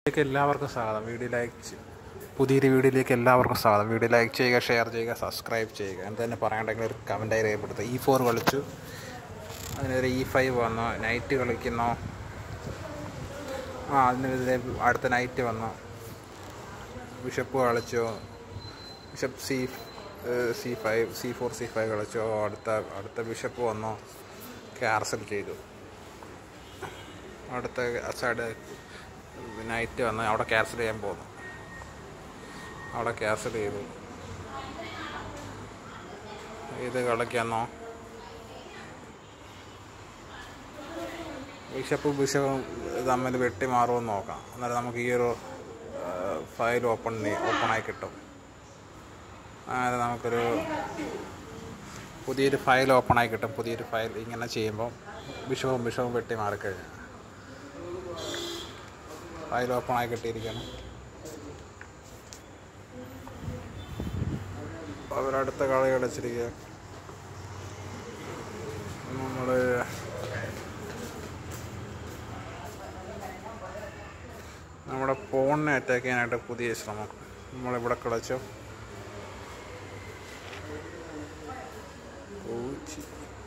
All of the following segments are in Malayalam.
വീഡിയോയിലേക്ക് എല്ലാവർക്കും സ്വാഗതം വീഡിയോ ലൈക്ക് ചെ- പുതിയൊരു വീഡിയോയിലേക്ക് എല്ലാവർക്കും സ്വാഗതം വീഡിയോ ലൈക്ക് ചെയ്യുക ഷെയർ ചെയ്യുക സബ്സ്ക്രൈബ് ചെയ്യുക എന്ത് തന്നെ പറയണ്ടെങ്കിൽ ഒരു കമൻറ്റായി രേഖപ്പെടുത്തുക ഇ ഫോർ കളിച്ചു അതിനൊരു ഇ ഫൈവ് വന്നു നൈറ്റ് കളിക്കുന്നു ആ അതിനെതിരെ അടുത്ത നൈറ്റ് വന്നു ബിഷപ്പ് കളിച്ചു bishop C C five C four C five കളിച്ചു അടുത്ത അടുത്ത ബിഷപ്പ് വന്നു ക്യാൻസൽ ചെയ്തു അടുത്ത സൈഡ് നൈറ്റ് വന്ന് അവിടെ ക്യാൻസൽ ചെയ്യാൻ പോന്നു അവിടെ ക്യാൻസൽ ചെയ്തു ഇത് കളിക്കാന്നോ ബിഷപ്പ് ബിഷപ്പും തമ്മിൽ വെട്ടി മാറുമെന്ന് നോക്കാം എന്നാലും നമുക്ക് ഈ ഒരു ഫയൽ ഓപ്പൺ ഓപ്പണായി കിട്ടും അങ്ങനെ നമുക്കൊരു പുതിയൊരു ഫയൽ ഓപ്പണായി കിട്ടും പുതിയൊരു ഫയൽ ഇങ്ങനെ ചെയ്യുമ്പോൾ ബിഷപ്പും ബിഷപ്പും വെട്ടി മാറിക്കഴിഞ്ഞാൽ ഫയൽ ഓപ്പണായി കിട്ടിയിരിക്കണം അവരടുത്ത കളി കളിച്ചിരിക്കുക നമ്മൾ നമ്മുടെ ഫോണിനെ അറ്റാക്ക് ചെയ്യാനായിട്ട് പുതിയ ശ്രമം നമ്മളിവിടെ കളിച്ചു ഊച്ചി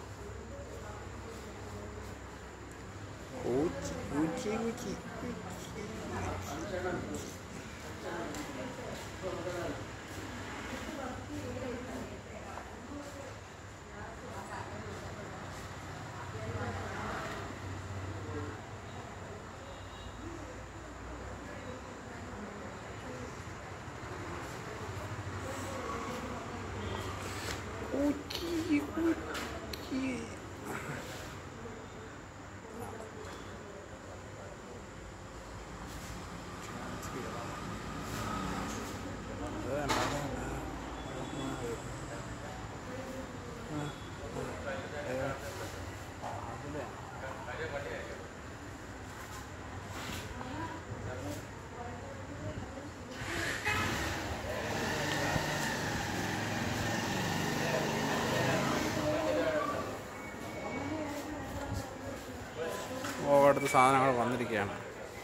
ഊച്ചി ഊച്ചി ഊച്ചി ഊച്ചി ഊച്ചി ഓ അടുത്ത സാധനങ്ങൾ വന്നിരിക്കുകയാണ്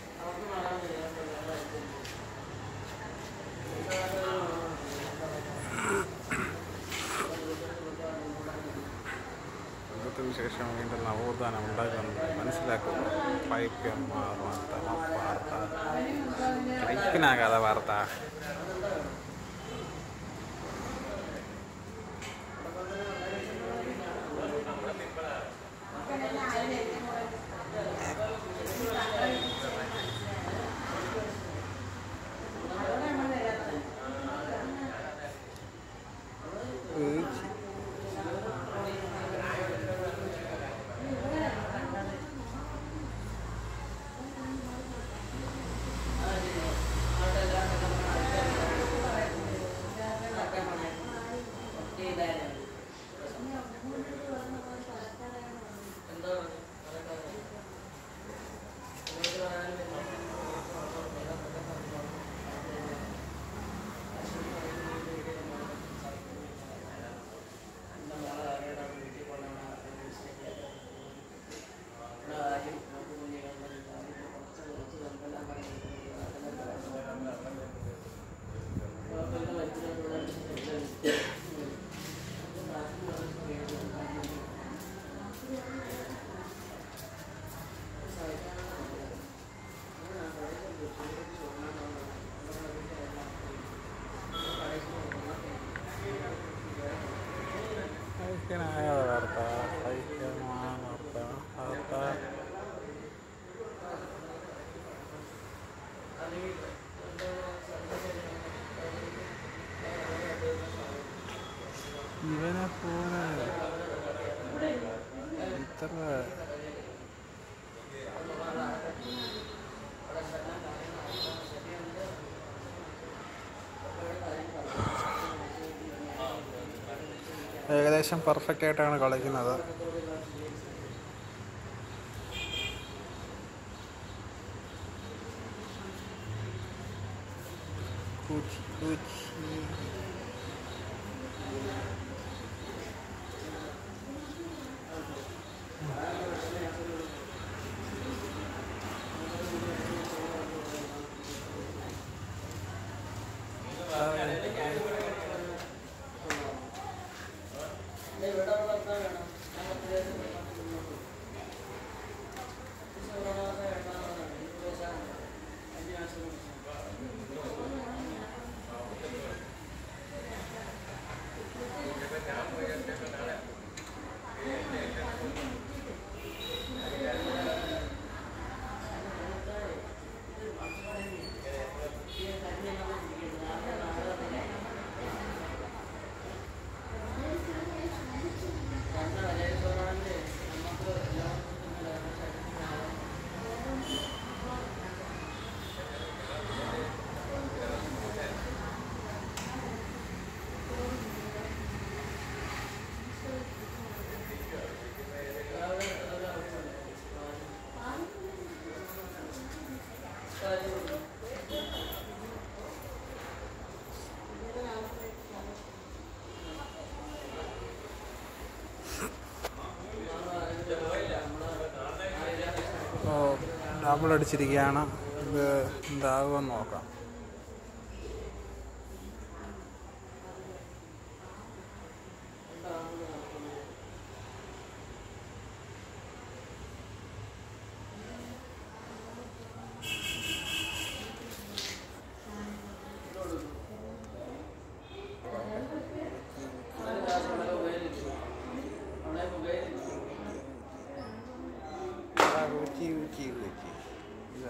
ഇന്നത്തെ വിശേഷം വീണ്ടും നവോത്ഥാനം ഉണ്ടാകുന്നത് മനസ്സിലാക്കുക പൈക്കന്മാർ വാർത്ത വാർത്ത കഴിക്കനാകാതെ വാർത്ത കഴിക്കനാകാതെ വാർത്ത കഴിക്കനായ വാർത്ത വാർത്ത ഇവനെ പോലെ ഇത്ര ഏകദേശം പെർഫെക്റ്റ് ആയിട്ടാണ് കളിക്കുന്നത് കൂച്ചി കൂച്ചി ഡബിൾ അടിച്ചിരിക്കുകയാണ് ഇത് എന്താകുമെന്ന് നോക്കാം ആ, ഊച്ചി ഊച്ചി ഊച്ചി ഇത്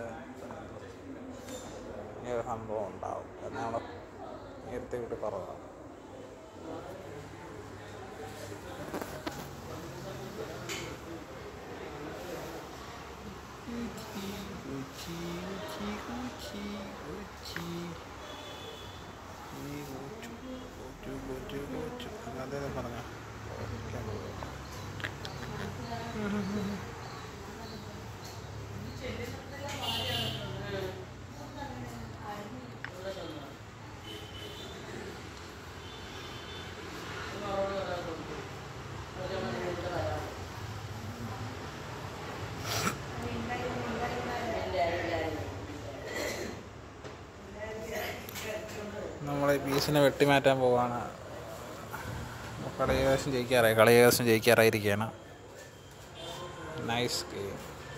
ഈ ഒരു സംഭവം ഉണ്ടാവും എന്നാണ് നേരത്തെ വിട്ട് പറഞ്ഞത് അതേ പറഞ്ഞ നമ്മൾ ഈ പീസിനെ വെട്ടിമാറ്റാൻ പോവാണ് കളി ഏകദേശം ജയിക്കാറായി കളി ഏകദേശം ജയിക്കാറായിരിക്കുകയാണ് നൈസ് ഗെയിം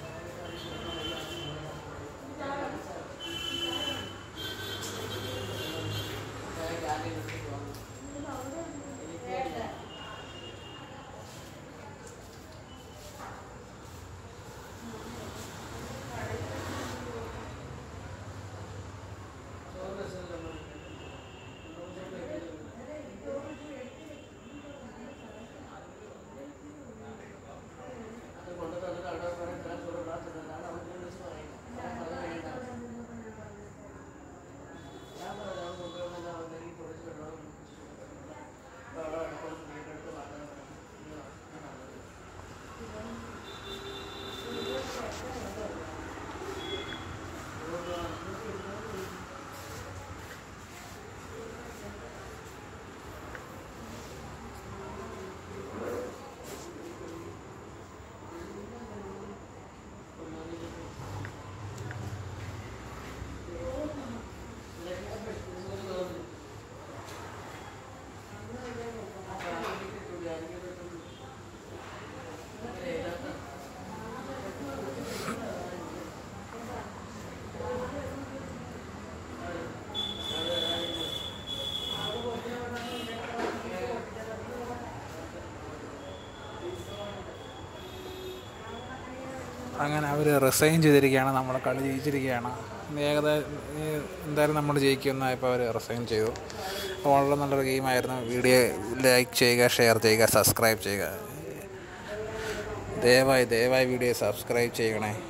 അങ്ങനെ അവർ റിസൈൻ ചെയ്തിരിക്കുകയാണ് നമ്മൾ കളി ജയിച്ചിരിക്കുകയാണ് ഏകദേശം എന്തായാലും നമ്മൾ ജയിക്കുമെന്നായപ്പോൾ അവർ റിസൈൻ ചെയ്തു അപ്പോൾ വളരെ നല്ലൊരു ഗെയിമായിരുന്നു വീഡിയോ ലൈക്ക് ചെയ്യുക ഷെയർ ചെയ്യുക സബ്സ്ക്രൈബ് ചെയ്യുക ദയവായി ദയവായി വീഡിയോ സബ്സ്ക്രൈബ് ചെയ്യണേ